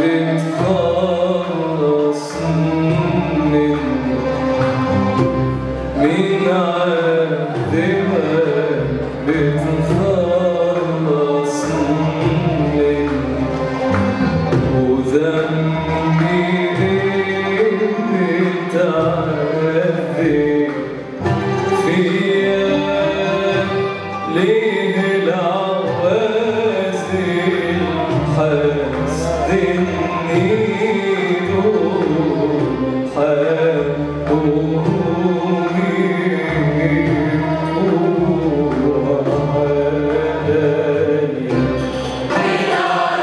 بتخلص مني من عذبك بتخلص مني وذنبي بتعذب فيا ليه العوازل حاسدني حقوقي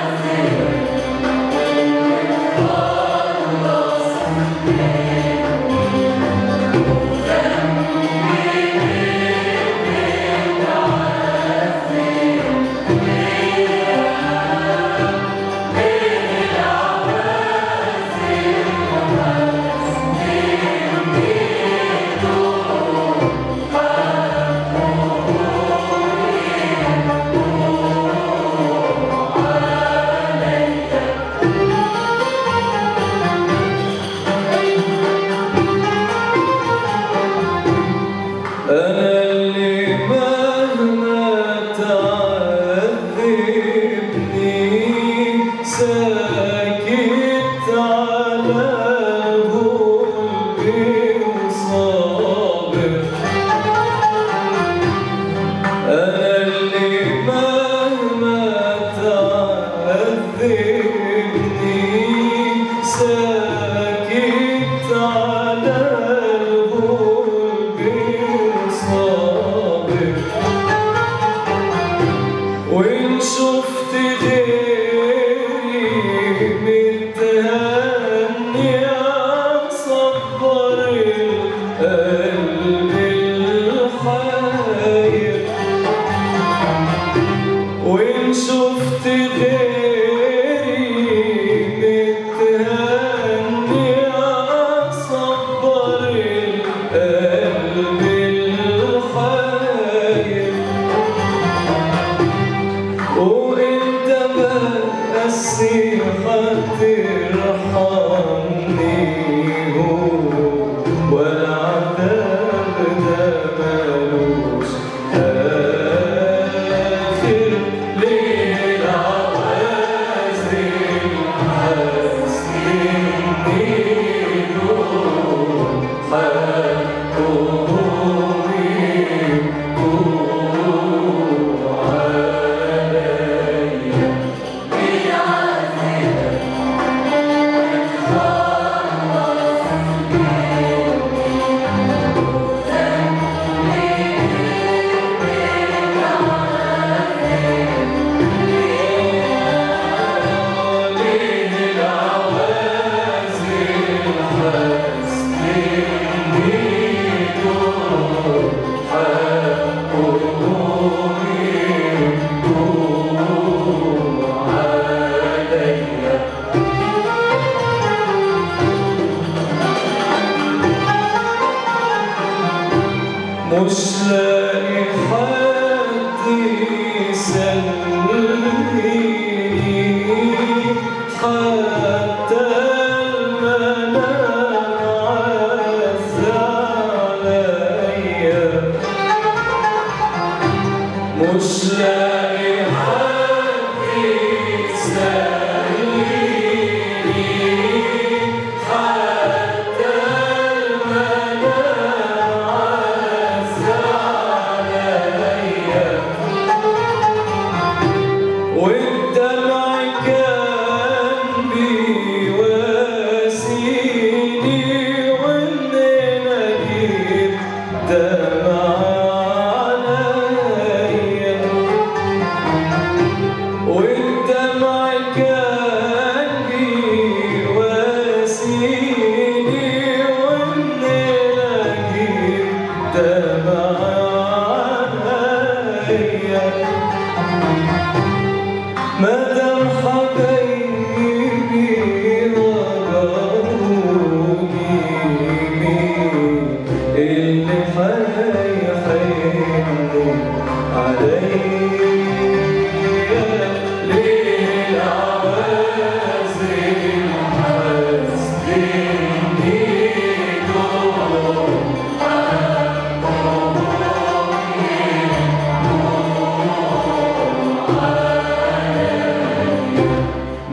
أنا اللي مهما تعذبني ساكت على قلبي وصابر أنا اللي مهما تعذبني ساكت على قلبي وصابر وإن شفت غيري متهني أصبر القلب الحاير وإن شفت غيري متهني أصبر القلب الحاير وانت بقسي هترحمني والعذاب ده ملوش آخر ليه العوازل حاسدني دول حقوقي مش لاقي حد يسليني حتى المنام عز عليا مش لاقي حد يسليني حتى المنام عز عليا والدمع كان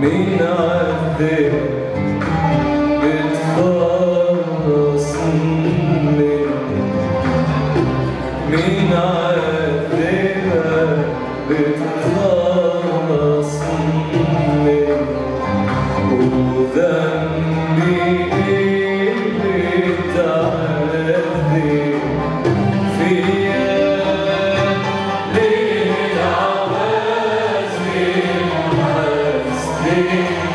مين عذب بتخلص مني مين عذبك بتخلص مني وذنبي ايه بتعذب فيا ليه العوازل حاسدني